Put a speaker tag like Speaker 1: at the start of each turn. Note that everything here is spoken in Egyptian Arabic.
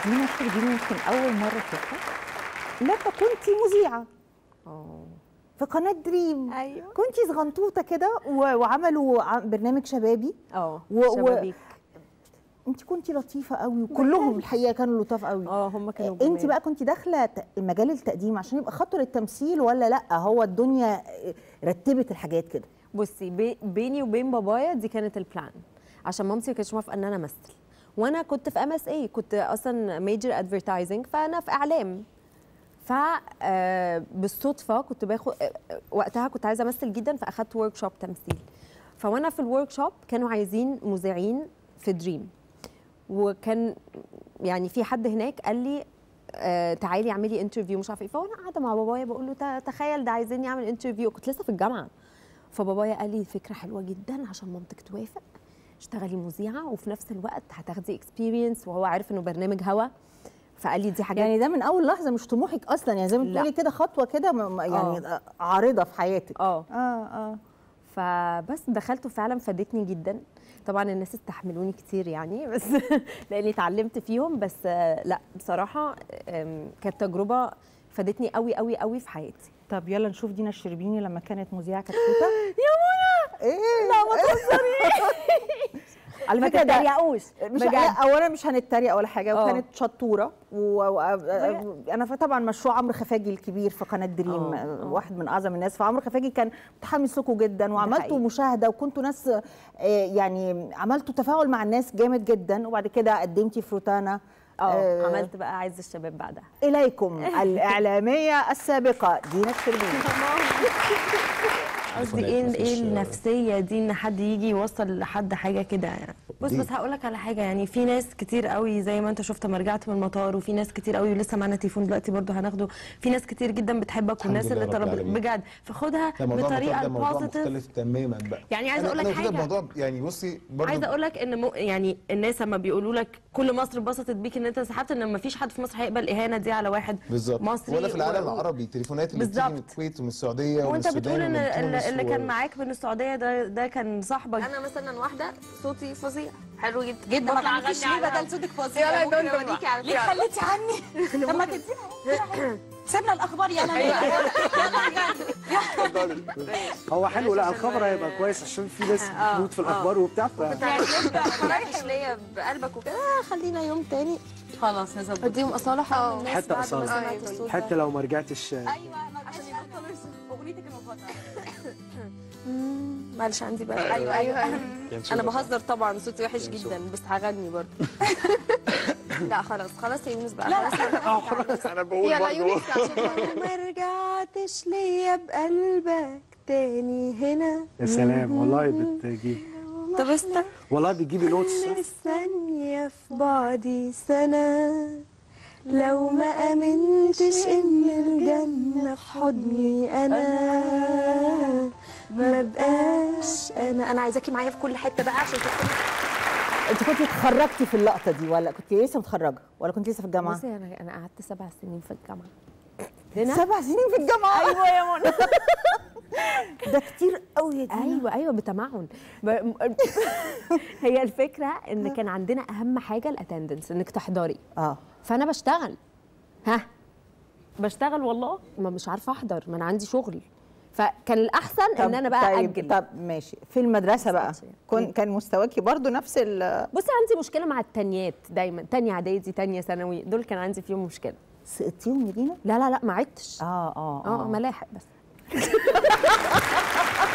Speaker 1: دينا شربيني يمكن اول مره اشوفها لما كنتي مذيعه
Speaker 2: اه
Speaker 1: في قناه دريم
Speaker 2: ايوه
Speaker 1: كنتي صغنطوطه كده و- وعملوا ع- برنامج شبابي
Speaker 2: اه
Speaker 1: و- و-
Speaker 2: شبابيك
Speaker 1: انت كنتي لطيفه قوي وكلهم الحقيقه كانوا لطاف قوي
Speaker 2: اه هم كانوا
Speaker 1: انت
Speaker 2: جمال.
Speaker 1: بقى كنت داخله ت- مجال التقديم عشان يبقى خطر التمثيل ولا لا هو الدنيا رتبت الحاجات كده
Speaker 2: بصي بي بيني وبين بابايا دي كانت البلان عشان مامتي ما كانتش موافقه ان انا امثل وانا كنت في ام اس اي كنت اصلا ميجر ادفرتايزنج فانا في اعلام ف آه، بالصدفه كنت باخد آه، آه، وقتها كنت عايزه امثل جدا فاخدت ورك شوب تمثيل فوانا في الورك شوب كانوا عايزين مذيعين في دريم وكان يعني في حد هناك قال لي آه تعالي اعملي انترفيو مش عارفه ايه فانا قاعده مع بابايا بقول له "ت- تخيل ده عايزيني اعمل انترفيو كنت لسه في الجامعه فبابايا قال لي فكره حلوه جدا عشان مامتك توافق اشتغلي مذيعه وفي نفس الوقت هتاخدي اكسبيرينس وهو عارف انه برنامج هوا فقال لي دي حاجه
Speaker 1: يعني ده من اول لحظه مش طموحك اصلا يعني زي ما
Speaker 2: لا.
Speaker 1: بتقولي كده خطوه كده م- م- يعني عارضه في حياتك
Speaker 2: اه
Speaker 1: اه اه
Speaker 2: فبس دخلت وفعلا فادتني جدا طبعا الناس استحملوني كتير يعني بس لاني اتعلمت فيهم بس آه، لا بصراحه آم، كانت تجربه فادتني قوي قوي قوي في حياتي
Speaker 1: طب يلا نشوف دينا الشربيني لما كانت مذيعه كتكوته
Speaker 2: يا منى
Speaker 1: ايه
Speaker 2: لا ما تهزريش
Speaker 1: على
Speaker 2: ما
Speaker 1: فكره ده
Speaker 2: تتريقوش
Speaker 1: مش
Speaker 2: بجد.
Speaker 1: لا اولا مش هنتريق ولا حاجه
Speaker 2: آه.
Speaker 1: وكانت شطوره وانا طبعا مشروع عمرو خفاجي الكبير في قناه دريم
Speaker 2: آه،
Speaker 1: آه،
Speaker 2: آه.
Speaker 1: واحد من اعظم الناس فعمرو خفاجي كان متحمس لكم جدا وعملتوا
Speaker 2: حقيقي.
Speaker 1: مشاهده وكنتوا ناس آه، يعني عملتوا تفاعل مع الناس جامد جدا وبعد كده قدمتي فروتانا
Speaker 2: اه عملت بقى عز الشباب بعدها
Speaker 1: اليكم الاعلاميه السابقه دينا الشربيني
Speaker 3: قصدي
Speaker 4: ربنا
Speaker 3: ايه
Speaker 4: يكون في
Speaker 3: ايه
Speaker 4: الش-
Speaker 3: النفسيه دي ان حد يجي يوصل لحد حاجه كده يعني بص
Speaker 4: دي-
Speaker 3: بس هقول لك على حاجه يعني في ناس كتير قوي زي ما انت شفت لما رجعت من المطار وفي ناس كتير قوي ولسه معانا تليفون دلوقتي برضو هناخده في ناس كتير جدا بتحبك
Speaker 4: الحمد
Speaker 3: والناس
Speaker 4: لله
Speaker 3: اللي
Speaker 4: رب
Speaker 3: طلب
Speaker 4: العالمين.
Speaker 3: بجد فاخدها
Speaker 4: لا موضوع
Speaker 3: بطريقه
Speaker 4: المطار ده موضوع
Speaker 3: بوزيتيف
Speaker 4: مختلف تماما بقى
Speaker 3: يعني عايزة
Speaker 4: أنا-
Speaker 3: أقول لك
Speaker 4: أنا واخدها
Speaker 3: حاجة.
Speaker 4: الموضوع يعني بصي برضه
Speaker 3: عايزه اقول لك ان مو يعني الناس لما بيقولوا لك كل مصر اتبسطت بيك ان انت انسحبت ان ما فيش حد في مصر هيقبل الاهانه دي على واحد
Speaker 4: بالظبط
Speaker 3: مصري
Speaker 4: ولا في العالم
Speaker 3: و-
Speaker 4: العربي تليفونات اللي بتيجي من
Speaker 3: بالظبط.
Speaker 4: الكويت ومن السعوديه ومن
Speaker 3: وانت
Speaker 4: السودان
Speaker 3: بتقول ان
Speaker 4: ومن
Speaker 3: اللي,
Speaker 4: تونس
Speaker 3: اللي
Speaker 4: و-
Speaker 3: كان معاك من السعوديه ده ده كان صاحبك
Speaker 5: انا مثلا واحده صوتي فظيع حلو جدا جدا
Speaker 6: ما
Speaker 5: بطلع
Speaker 6: عملتيش
Speaker 5: اغني
Speaker 6: ليه
Speaker 5: على
Speaker 6: بدل صوتك فظيع
Speaker 5: يلا
Speaker 6: ممكن
Speaker 5: دندن
Speaker 6: أوريكي
Speaker 5: بقى.
Speaker 6: على ليه خليتي عني طب ما تدينا سيبنا الاخبار يلا
Speaker 7: هو حلو لا الخبر هيبقى كويس عشان في ناس بتموت في الاخبار وبتاع ف
Speaker 5: رايح ليا بقلبك وكده آه، خلينا يوم تاني
Speaker 6: خلاص نظبط
Speaker 5: اديهم اصاله حق الناس
Speaker 7: حتى
Speaker 5: بعد ما
Speaker 7: أصالة.
Speaker 5: سمعت الصوت
Speaker 7: حتى
Speaker 5: ده.
Speaker 7: لو ما رجعتش
Speaker 6: ايوه عشان يبطلوا اغنيتك المفضله
Speaker 5: مم، معلش عندي بقى ايوه ايوه انا بهزر طبعا صوتي وحش جدا بس هغني برضه لا خلاص خلاص يا يونس بقى خلاص
Speaker 7: انا بقول
Speaker 5: يلا
Speaker 7: برضه
Speaker 5: يونس عشان ما رجعتش ليا بقلبك تاني هنا
Speaker 7: يا سلام والله بتجيب
Speaker 5: طب استنى
Speaker 7: والله بتجيبي نوتس
Speaker 5: الثانية في بعدي سنة لو ما أمنتش إن الجنة في حضني أنا ما بقاش أنا أنا عايزاكي معايا في كل حتة بقى عشان تكوني
Speaker 1: انت كنت اتخرجتي في اللقطه دي ولا كنت لسه متخرجه ولا كنت لسه في الجامعه
Speaker 2: بصي انا انا قعدت سبع سنين في الجامعه هنا
Speaker 1: سبع سنين في الجامعه
Speaker 2: ايوه يا منى
Speaker 1: ده كتير قوي يا دينا
Speaker 2: ايوه ايوه بتمعن ب- هي الفكره ان كان عندنا اهم حاجه الاتندنس انك تحضري
Speaker 1: اه
Speaker 2: فانا بشتغل ها بشتغل والله ما مش عارفه احضر ما انا عندي شغل فكان الاحسن ان انا بقى
Speaker 1: طيب
Speaker 2: اجل
Speaker 1: طب ماشي في المدرسه بقى
Speaker 2: مستنشية.
Speaker 1: كن كان مستواكي برضو نفس ال
Speaker 2: بصي عندي مشكله مع التانيات دايما تانية اعدادي تانية ثانوي دول كان عندي فيهم مشكله
Speaker 1: سقطتيهم يا دينا
Speaker 2: لا لا لا ما عدتش
Speaker 1: اه اه
Speaker 2: اه ملاحق بس